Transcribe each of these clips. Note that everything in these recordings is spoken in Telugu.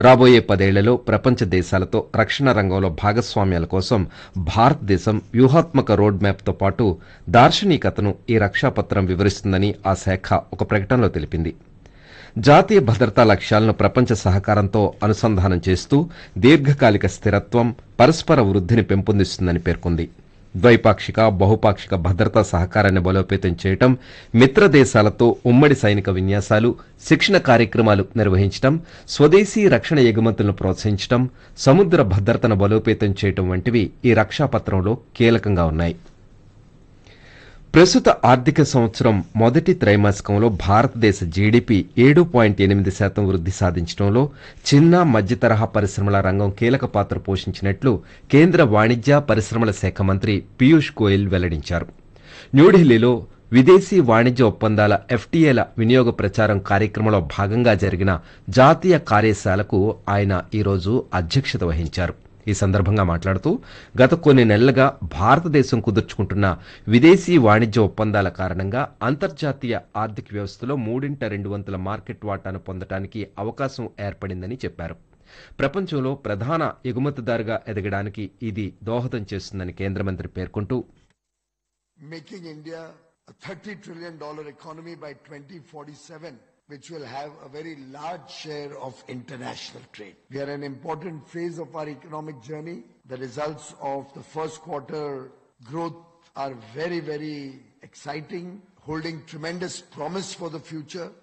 రాబోయే పదేళ్లలో ప్రపంచ దేశాలతో రక్షణ రంగంలో భాగస్వామ్యాల కోసం భారతదేశం వ్యూహాత్మక రోడ్ మ్యాప్తో పాటు దార్శనికతను ఈ రక్షాపత్రం వివరిస్తుందని ఆ శాఖ ఒక ప్రకటనలో తెలిపింది జాతీయ భద్రతా లక్ష్యాలను ప్రపంచ సహకారంతో అనుసంధానం చేస్తూ దీర్ఘకాలిక స్థిరత్వం పరస్పర వృద్ధిని పెంపొందిస్తుందని పేర్కొంది ద్వైపాక్షిక బహుపాక్షిక భద్రతా సహకారాన్ని బలోపేతం చేయటం మిత్ర దేశాలతో ఉమ్మడి సైనిక విన్యాసాలు శిక్షణ కార్యక్రమాలు నిర్వహించటం స్వదేశీ రక్షణ ఎగుమతులను ప్రోత్సహించటం సముద్ర భద్రతను బలోపేతం చేయటం వంటివి ఈ రక్షాపత్రంలో కీలకంగా ఉన్నాయి ప్రస్తుత ఆర్థిక సంవత్సరం మొదటి త్రైమాసికంలో భారతదేశ జీడీపీ ఏడు పాయింట్ ఎనిమిది శాతం వృద్ధి సాధించడంలో చిన్న మధ్య తరహా పరిశ్రమల రంగం కీలక పాత్ర పోషించినట్లు కేంద్ర వాణిజ్య పరిశ్రమల శాఖ మంత్రి పీయూష్ గోయల్ వెల్లడించారు న్యూఢిల్లీలో విదేశీ వాణిజ్య ఒప్పందాల ఎఫ్టీఏల వినియోగ ప్రచారం కార్యక్రమంలో భాగంగా జరిగిన జాతీయ కార్యశాలకు ఆయన ఈరోజు అధ్యక్షత వహించారు ఈ సందర్భంగా మాట్లాడుతూ గత కొన్ని నెలలుగా భారతదేశం కుదుర్చుకుంటున్న విదేశీ వాణిజ్య ఒప్పందాల కారణంగా అంతర్జాతీయ ఆర్థిక వ్యవస్థలో మూడింట రెండు వంతుల మార్కెట్ వాటాను పొందడానికి అవకాశం ఏర్పడిందని చెప్పారు ప్రపంచంలో ప్రధాన ఎగుమతిదారుగా ఎదగడానికి ఇది దోహదం చేస్తుందని కేంద్ర మంత్రి పేర్కొంటూ making India a 30 trillion dollar economy by 2047, which will have a very large share of international trade. We are in an important phase of our economic journey. The results of the first quarter growth are very, very exciting, holding tremendous promise for the future.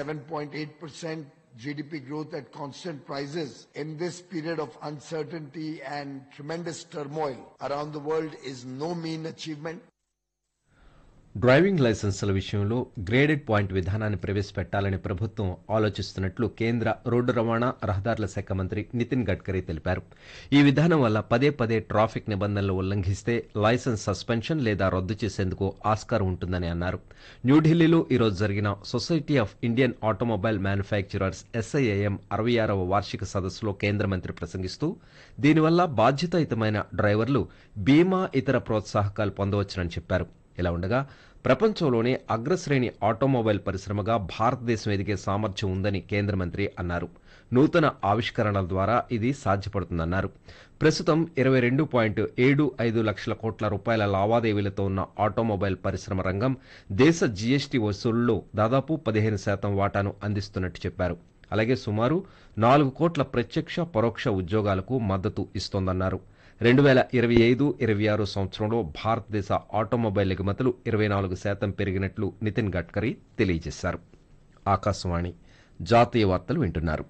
7.8% GDP growth at constant prices in this period of uncertainty and tremendous turmoil around the world is no mean achievement. Driving లైసెన్సుల విషయంలో గ్రేడెడ్ పాయింట్ విధానాన్ని ప్రవేశపెట్టాలని ప్రభుత్వం ఆలోచిస్తున్నట్లు కేంద్ర రోడ్డు రవాణా రహదారుల శాఖ మంత్రి నితిన్ గడ్కరీ తెలిపారు ఈ విధానం వల్ల పదే పదే ట్రాఫిక్ నిబంధనలు ఉల్లంఘిస్తే లైసెన్స్ సస్పెన్షన్ లేదా రద్దు చేసేందుకు ఆస్కారం ఉంటుందని అన్నారు న్యూఢిల్లీలో ఈరోజు జరిగిన society of Indian automobile manufacturers SIAM అరవై ఆరవ వార్షిక సదస్సులో కేంద్ర మంత్రి ప్రసంగిస్తూ దీనివల్ల బాధ్యతాయుతమైన డ్రైవర్లు బీమా ఇతర ప్రోత్సాహకాలు పొందవచ్చునని చెప్పారు ఇలా ఉండగా ప్రపంచంలోనే అగ్రశ్రేణి ఆటోమొబైల్ పరిశ్రమగా భారతదేశం ఎదిగే సామర్థ్యం ఉందని కేంద్ర మంత్రి అన్నారు నూతన ఆవిష్కరణల ద్వారా ఇది సాధ్యపడుతుందన్నారు ప్రస్తుతం ఇరవై రెండు పాయింట్ ఏడు ఐదు లక్షల కోట్ల రూపాయల లావాదేవీలతో ఉన్న ఆటోమొబైల్ పరిశ్రమ రంగం దేశ జీఎస్టీ వసూళ్లలో దాదాపు పదిహేను శాతం వాటాను అందిస్తున్నట్టు చెప్పారు అలాగే సుమారు నాలుగు కోట్ల ప్రత్యక్ష పరోక్ష ఉద్యోగాలకు మద్దతు ఇస్తోందన్నారు రెండు వేల ఇరవై ఐదు ఇరవై ఆరు సంవత్సరంలో భారతదేశ ఆటోమొబైల్ ఎగుమతులు ఇరవై నాలుగు శాతం పెరిగినట్లు నితిన్ గడ్కరీ తెలియజేశారు ఆకాశవాణి జాతీయ వార్తలు వింటున్నారు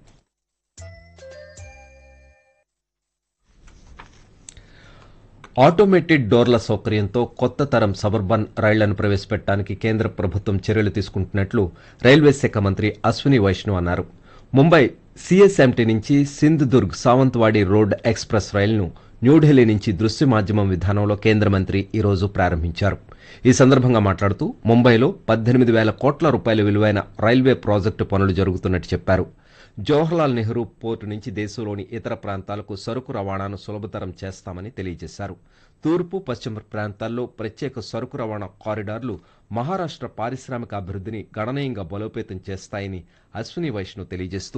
ఆటోమేటెడ్ డోర్ల సౌకర్యంతో కొత్త తరం సబర్బన్ రైళ్లను ప్రవేశపెట్టడానికి కేంద్ర ప్రభుత్వం చర్యలు తీసుకుంటున్నట్లు రైల్వే శాఖ మంత్రి అశ్విని వైష్ణవ్ అన్నారు ముంబై సిఎస్ఎంటీ నుంచి సింధుదుర్గ్ సావంత్వాడి రోడ్ ఎక్స్ప్రెస్ రైలును న్యూఢిల్లీ నుంచి దృశ్య మాధ్యమం విధానంలో కేంద్ర మంత్రి ఈరోజు ప్రారంభించారు ఈ సందర్భంగా మాట్లాడుతూ ముంబైలో పద్దెనిమిది వేల కోట్ల రూపాయల విలువైన రైల్వే ప్రాజెక్టు పనులు జరుగుతున్నట్టు చెప్పారు జవహర్లాల్ నెహ్రూ పోర్టు నుంచి దేశంలోని ఇతర ప్రాంతాలకు సరుకు రవాణాను సులభతరం చేస్తామని తెలియజేశారు తూర్పు పశ్చిమ ప్రాంతాల్లో ప్రత్యేక సరుకు రవాణా కారిడార్లు మహారాష్ట్ర పారిశ్రామిక అభివృద్ధిని గణనీయంగా బలోపేతం చేస్తాయని అశ్విని వైష్ణవ్ తెలియజేస్తూ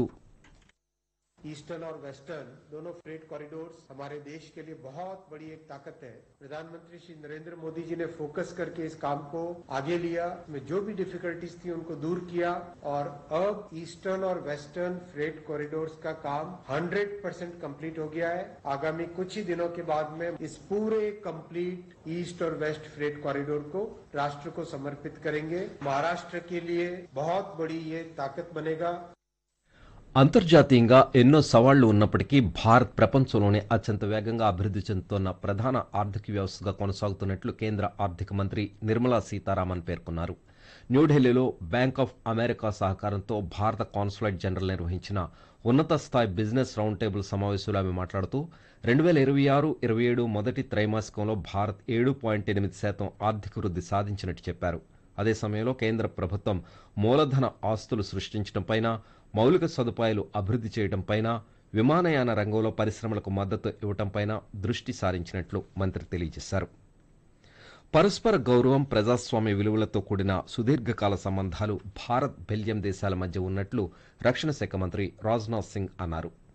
ईस्टर्न और वेस्टर्न दोनों फ्रेट कॉरिडोर्स हमारे देश के लिए बहुत बड़ी एक ताकत है प्रधानमंत्री श्री नरेंद्र मोदी जी ने फोकस करके इस काम को आगे लिया में जो भी डिफिकल्टीज थी उनको दूर किया और अब ईस्टर्न और वेस्टर्न फ्रेट कॉरिडोर्स का काम 100 परसेंट कम्प्लीट हो गया है आगामी कुछ ही दिनों के बाद में इस पूरे कंप्लीट ईस्ट और वेस्ट फ्रेट कॉरिडोर को राष्ट्र को समर्पित करेंगे महाराष्ट्र के लिए बहुत बड़ी ये ताकत बनेगा అంతర్జాతీయంగా ఎన్నో సవాళ్లు ఉన్నప్పటికీ భారత్ ప్రపంచంలోనే అత్యంత వేగంగా అభివృద్ధి చెందుతున్న ప్రధాన ఆర్థిక వ్యవస్థగా కొనసాగుతున్నట్లు కేంద్ర ఆర్థిక మంత్రి నిర్మలా సీతారామన్ పేర్కొన్నారు న్యూఢిల్లీలో బ్యాంక్ ఆఫ్ అమెరికా సహకారంతో భారత కాన్సులేట్ జనరల్ నిర్వహించిన ఉన్నత స్థాయి బిజినెస్ రౌండ్ టేబుల్ సమావేశంలో ఆమె మాట్లాడుతూ రెండు వేల ఇరవై ఆరు ఇరవై ఏడు మొదటి త్రైమాసికంలో భారత్ ఏడు పాయింట్ ఎనిమిది శాతం ఆర్థిక వృద్ధి సాధించినట్టు చెప్పారు అదే సమయంలో కేంద్ర ప్రభుత్వం మూలధన ఆస్తులు సృష్టించడంపైన మౌలిక సదుపాయాలు అభివృద్ధి చేయడంపైన విమానయాన రంగంలో పరిశ్రమలకు మద్దతు ఇవ్వడంపైన దృష్టి సారించినట్లు మంత్రి తెలియజేశారు పరస్పర గౌరవం ప్రజాస్వామ్య విలువలతో కూడిన సుదీర్ఘకాల సంబంధాలు భారత్ బెల్జియం దేశాల మధ్య ఉన్నట్లు రక్షణ శాఖ మంత్రి రాజ్నాథ్ సింగ్ అన్నారు